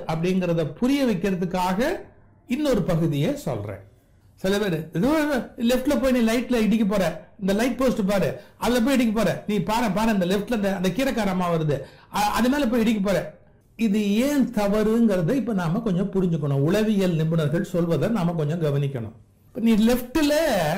அப்படிங்கறத புரிய வைக்கிறதுக்காக இன்னொரு பகுதியை சொல்றேன் சில பேர் லெஃப்ட்ல போய் நீ லைட்ல இடிக்க போற இந்த லைட் போஸ்ட் பாரு அதுல போய் இடிக்க போற நீ பாரு பாரு அந்த லெஃப்ட்ல அந்த அந்த கீரைக்காரமா வருது அ- அது மேல போய் இடிக்க போற இது ஏன் தவறுங்கிறத இப்ப நாம கொஞ்சம் புரிஞ்சுக்கணும் உளவியல் நிபுணர்கள் சொல்வதை நாம கொஞ்சம் கவனிக்கணும் இப்ப நீ லெஃப்ட்ல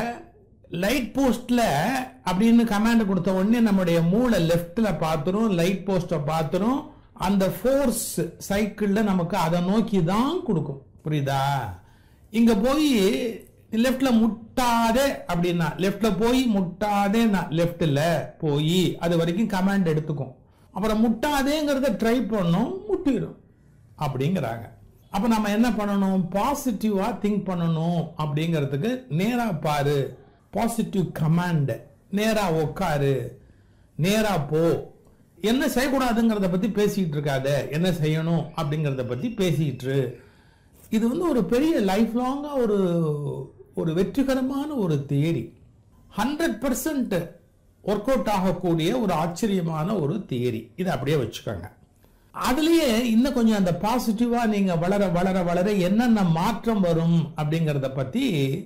லைட் போஸ்ட்ல அப்படின்னு கமாண்ட் கொடுத்த உடனே நம்முடைய மூளை லெஃப்ட்ல பார்த்துரும் லைட் போஸ்ட பார்த்துரும் அந்த ஃபோர்ஸ் சைக்கிள்ல நமக்கு அதை நோக்கி தான் கொடுக்கும் புரியுதா இங்க போய் லெஃப்ட்ல முட்டாதே அப்படின்னா லெஃப்ட்ல போய் முட்டாதே லெஃப்ட்ல போய் அது வரைக்கும் கமாண்ட் எடுத்துக்கும் அப்புறம் முட்டாதேங்கிறத ட்ரை பண்ணோம் முட்டிடும் அப்படிங்கிறாங்க அப்ப நம்ம என்ன பண்ணணும் பாசிட்டிவா திங்க் பண்ணணும் அப்படிங்கிறதுக்கு நேரா பாரு பாசிட்டிவ் கமாண்ட் நேரா உட்காரு நேரா போ என்ன செய்யக்கூடாதுங்கிறத பத்தி பேசிட்டு இருக்காத என்ன செய்யணும் அப்படிங்கறத பத்தி பேசிட்டு இரு. இது வந்து ஒரு பெரிய லைஃப் லாங்கா ஒரு ஒரு வெற்றிகரமான ஒரு theory hundred percent work out ஆகக்கூடிய ஒரு ஆச்சரியமான ஒரு தியரி இதை அப்படியே வச்சுக்கோங்க அதுலயே இன்னும் கொஞ்சம் அந்த பாசிட்டிவா நீங்க வளர வளர வளர என்னென்ன மாற்றம் வரும் அப்படிங்கறத பத்தி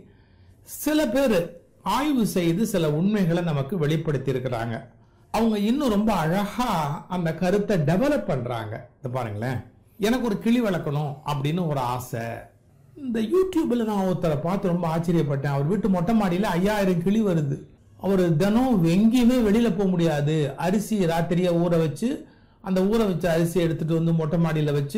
சில பேர் ஆய்வு செய்து சில உண்மைகளை நமக்கு வெளிப்படுத்தி இருக்கிறாங்க அவங்க இன்னும் ரொம்ப அழகா அந்த கருத்தை டெவலப் பண்றாங்க இந்த பாருங்களேன் எனக்கு ஒரு கிளி வளர்க்கணும் அப்படின்னு ஒரு ஆசை இந்த யூடியூப்ல நான் ஒருத்தரை பார்த்து ரொம்ப ஆச்சரியப்பட்டேன் அவர் வீட்டு மொட்டை மாடியில ஐயாயிரம் கிளி வருது அவர் தினம் எங்கேயுமே வெளியில போக முடியாது அரிசி ராத்திரியா ஊற வச்சு அந்த ஊற வச்ச அரிசி எடுத்துட்டு வந்து மொட்டை மாடியில வச்சு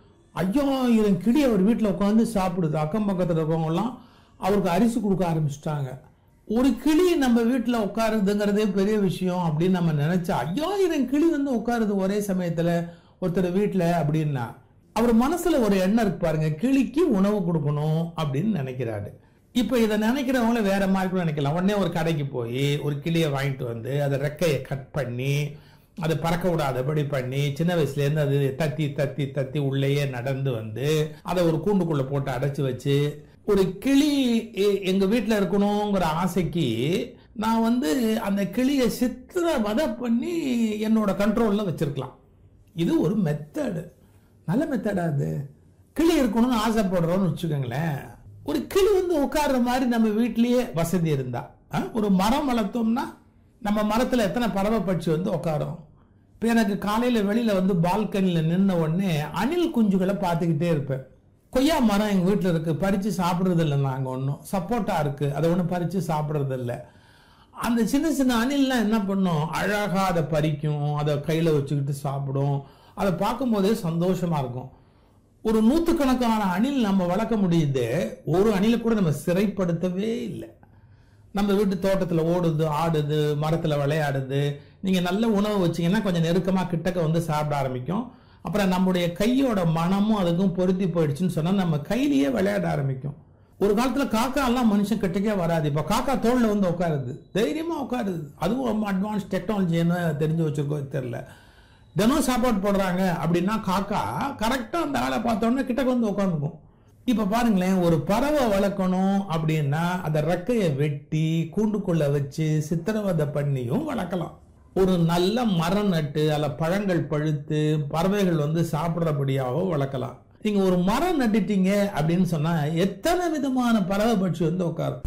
ஐயாயிரம் கிளி அவர் வீட்டில் உட்காந்து சாப்பிடுது அக்கம் பக்கத்தில் இருக்கவங்க எல்லாம் அவருக்கு அரிசி கொடுக்க ஆரம்பிச்சிட்டாங்க ஒரு கிளி நம்ம வீட்டில் உட்காருதுங்கிறதே பெரிய விஷயம் அப்படின்னு நம்ம நினைச்சா ஐயாயிரம் கிளி வந்து உட்காருது ஒரே சமயத்துல ஒருத்தர் வீட்டில் அப்படின்னா அவர் மனசுல ஒரு எண்ணம் இருக்கு பாருங்க கிளிக்கு உணவு கொடுக்கணும் அப்படின்னு நினைக்கிறாரு இப்ப இதை நினைக்கிறவங்கள வேற மாதிரி கூட நினைக்கலாம் உடனே ஒரு கடைக்கு போய் ஒரு கிளியை வாங்கிட்டு வந்து அதை ரெக்கையை கட் பண்ணி அதை பறக்க விடாதபடி பண்ணி சின்ன வயசுல இருந்து அது தத்தி தத்தி தத்தி உள்ளேயே நடந்து வந்து அதை ஒரு கூண்டுக்குள்ள போட்டு அடைச்சு வச்சு ஒரு கிளி எ- எங்க வீட்டுல இருக்கணுங்கிற ஆசைக்கு நான் வந்து அந்த கிளியை சித்திர வதை பண்ணி என்னோட கண்ட்ரோல்ல வச்சிருக்கலாம் இது ஒரு மெத்தடு நல்ல மெத்தடா அது கிளி இருக்கணும்னு ஆசைப்படுறோம்னு வச்சுக்கோங்களேன் ஒரு கிளி வந்து உட்கார்ற மாதிரி நம்ம வீட்லயே வசதி இருந்தா ஆ? ஒரு மரம் வளர்த்தோம்னா நம்ம மரத்துல எத்தனை பறவை பட்சி வந்து உட்காரும் இப்போ எனக்கு காலையில வெளியில வந்து பால்கனில நின்ன உடனே அணில் குஞ்சுகளை பார்த்துக்கிட்டே இருப்பேன் கொய்யா மரம் எங்க வீட்டுல இருக்கு பறிச்சு சாப்பிடுறது இல்லை நாங்க ஒன்றும் சப்போட்டா இருக்கு அதை ஒன்றும் பறிச்சு சாப்பிடுறது இல்லை அந்த சின்ன சின்ன அணில்லாம் என்ன பண்ணும் அழகா அதை பறிக்கும் அதை கையில வச்சுக்கிட்டு சாப்பிடும் அதை பார்க்கும் போதே சந்தோஷமா இருக்கும் ஒரு நூத்துக்கணக்கான அணில் நம்ம வளர்க்க முடியுது ஒரு அணிலை கூட நம்ம சிறைப்படுத்தவே இல்லை நம்ம வீட்டு தோட்டத்துல ஓடுது ஆடுது மரத்துல விளையாடுது நீங்க நல்ல உணவு வச்சீங்கன்னா கொஞ்சம் நெருக்கமா கிட்டக்க வந்து சாப்பிட ஆரம்பிக்கும் அப்புறம் நம்முடைய கையோட மனமும் அதுக்கும் பொருத்தி போயிடுச்சுன்னு சொன்னா நம்ம கையிலேயே விளையாட ஆரம்பிக்கும் ஒரு காலத்துல காக்கா எல்லாம் மனுஷன் கிட்டக்கே வராது இப்ப காக்கா தோல்ல வந்து உட்காருது தைரியமா உட்காருது அதுவும் ரொம்ப அட்வான்ஸ் டெக்னாலஜின்னு தெரிஞ்சு வச்சிருக்கோ தெரியல தினம் சாப்பாடு போடுறாங்க அப்படின்னா காக்கா கரெக்டா அந்த ஆளை பார்த்தோன்னே கிட்டக்க வந்து உட்காந்துக்கும் இப்ப பாருங்களேன் ஒரு பறவை வளர்க்கணும் அப்படின்னா அந்த ரெக்கையை வெட்டி கூண்டுக்குள்ள வச்சு சித்திரவதை பண்ணியும் வளர்க்கலாம் ஒரு நல்ல மரம் நட்டு அதுல பழங்கள் பழுத்து பறவைகள் வந்து சாப்பிடுறபடியாகவும் வளர்க்கலாம் நீங்க ஒரு மரம் நட்டுட்டீங்க அப்படின்னு சொன்னா எத்தனை விதமான பறவை பட்சி வந்து உட்காரும்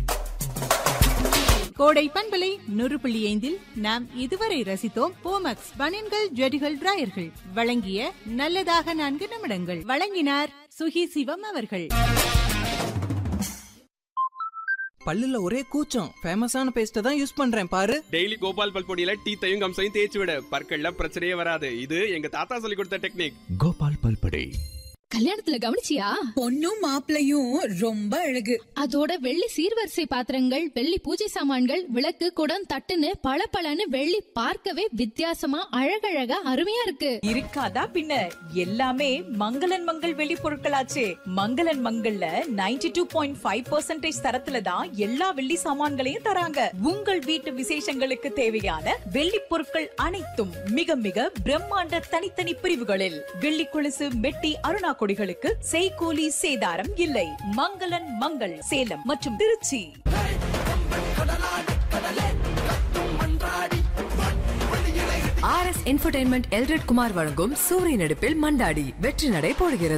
கோடை பண்பலை நூறு புள்ளி ஐந்தில் நாம் இதுவரை ரசித்தோம் போமக்ஸ் பனியன்கள் ஜெடிகள் டிராயர்கள் வழங்கிய நல்லதாக நான்கு நிமிடங்கள் வழங்கினார் சுகி சிவம் அவர்கள் பல்லுல ஒரே கூச்சம் ஃபேமஸான பேஸ்ட தான் யூஸ் பண்றேன் பாரு டெய்லி கோபால் பல்பொடியில டீத்தையும் கம்சையும் தேய்ச்சி விட பற்கள்ல பிரச்சனையே வராது இது எங்க தாத்தா சொல்லி கொடுத்த டெக்னிக் கோபால் பல்படை கல்யாணத்துல கவனிச்சியா பொண்ணும் மாப்பிளையும் ரொம்ப அழகு அதோட வெள்ளி சீர்வரிசை பாத்திரங்கள் வெள்ளி பூஜை சாமான்கள் விளக்கு குடம் தட்டுன்னு பளபளன்னு வெள்ளி பார்க்கவே வித்தியாசமா அழகழகா அருமையா இருக்கு இருக்காதா பின்ன எல்லாமே மங்களன் மங்கள் வெளி பொருட்களாச்சே மங்களன் மங்கள்ல 92.5% டூ பாயிண்ட் ஃபைவ் பர்சன்டேஜ் தரத்துல தான் எல்லா வெள்ளி சாமான்களையும் தராங்க உங்கள் வீட்டு விசேஷங்களுக்கு தேவையான வெள்ளி பொருட்கள் அனைத்தும் மிக மிக பிரம்மாண்ட தனித்தனி பிரிவுகளில் வெள்ளி கொலுசு மெட்டி அருணா கொடிகளுக்கு செய்கூலி சேதாரம் இல்லை மங்களன் மங்கள் சேலம் மற்றும் Tiruchi R S entertainment Elred Kumar வழங்கும் சூரிய நடிப்பில் மண்டாடி வெற்றி நடை போடுகிறது